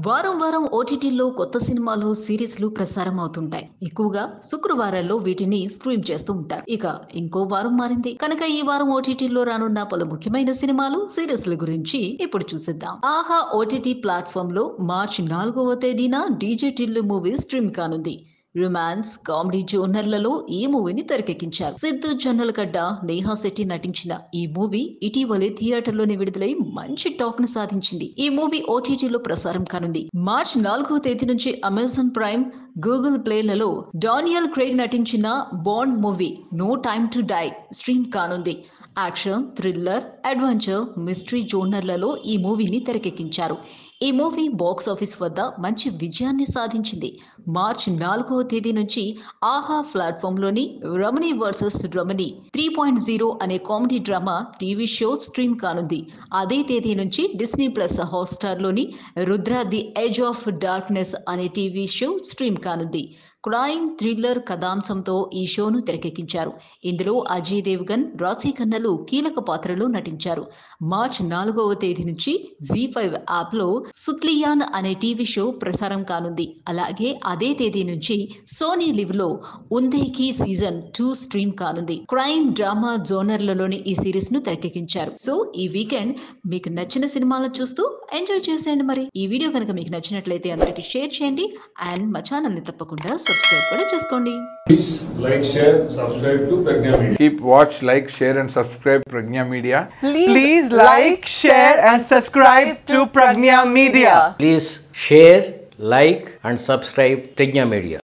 వారం వారం ఓటీటీలో కొత్త సినిమాలు సిరీస్లు ప్రసారం అవుతుంటాయి ఎక్కువగా శుక్రవారాల్లో వీటిని స్ట్రీమ్ చేస్తూ ఉంటారు ఇక ఇంకో వారం మారింది కనుక ఈ వారం ఓటీటీలో రానున్న పలు ముఖ్యమైన సినిమాలు సిరీస్ల గురించి ఇప్పుడు చూసిద్దాం ఆహా ఓటీటీ ప్లాట్ఫామ్ లో మార్చి నాలుగవ తేదీన డీజే టిల్లు మూవీ స్ట్రీమ్ కానుంది రొమాన్స్ కామెడీ జోనర్లలో ఈ మూవీని తెరకెక్కించారు సిద్ధు జొన్నలగడ్డ నేహా శెట్టి నటించిన ఈ మూవీ ఇటీవలే థియేటర్లోనే విడుదలై మంచి టాక్ ను సాధించింది ఈ మూవీ ఓటీటీలో ప్రసారం కానుంది మార్చ్ నాలుగో తేదీ నుంచి అమెజాన్ ప్రైమ్ గూగుల్ ప్లేలలో డానియల్ క్రేగ్ నటించిన Bond movie no time to die stream కానుంది యాక్షన్ థ్రిల్లర్ అడ్వెంచర్ మిస్టరీ జోనర్లలో ఈ మూవీని తెరకెక్కించారు ఈ మూవీ బాక్స్ ఆఫీస్ వద్ద మంచి విజయాన్ని సాధించింది మార్చ్ నాలుగవ తేదీ నుంచి ఆహా ప్లాట్ఫామ్లోని Ramani versus Ramani three point zero అనే comedy drama TV show stream కానుంది అదే తేదీ నుంచి డిస్నీ ప్లస్ హాట్స్టార్లోని Rudra the edge of darkness అనే టీవీ షో స్ట్రీమ్ కానుంది క్రైమ్ థ్రిల్లర్ కథాంశంతో ఈ షోను తెరకెక్కించారు ఇందులో అజయ్ దేవ్గన్ రాశీ ఖన్నలు కీలక పాత్రలో నటించారు మార్చ్ నాలుగవ తేదీ నుంచి జీ ఫైవ్ యాప్లో సుత్లియాన్ అనే టీవీ షో ప్రసారం కానుంది అలాగే అదే తేదీ నుంచి సోనీ లివ్ లో ఉందేకి సీజన్ టూ స్ట్రీమ్ కానుంది క్రైమ్ డ్రామా జోనర్లలోని ఈ సిరీస్ ను తెరకెక్కించారు సో ఈ వీకెండ్ మీకు నచ్చిన సినిమాలను చూస్తూ ఎంజాయ్ చేసేయండి మరి ఈ వీడియో కనుక మీకు నచ్చినట్లయితే అందరికీ షేర్ చేయండి అండ్ మా ఛానల్ ని తప్పకుండా సబ్స్క్రైబ్ కూడా చేసుకోండి Please like, share, subscribe to Pragna Media. Keep watch, like, share, and subscribe Pragna Media. Please, like, share, and subscribe to Pragnya Media. Please share, like, and subscribe Pragna Media.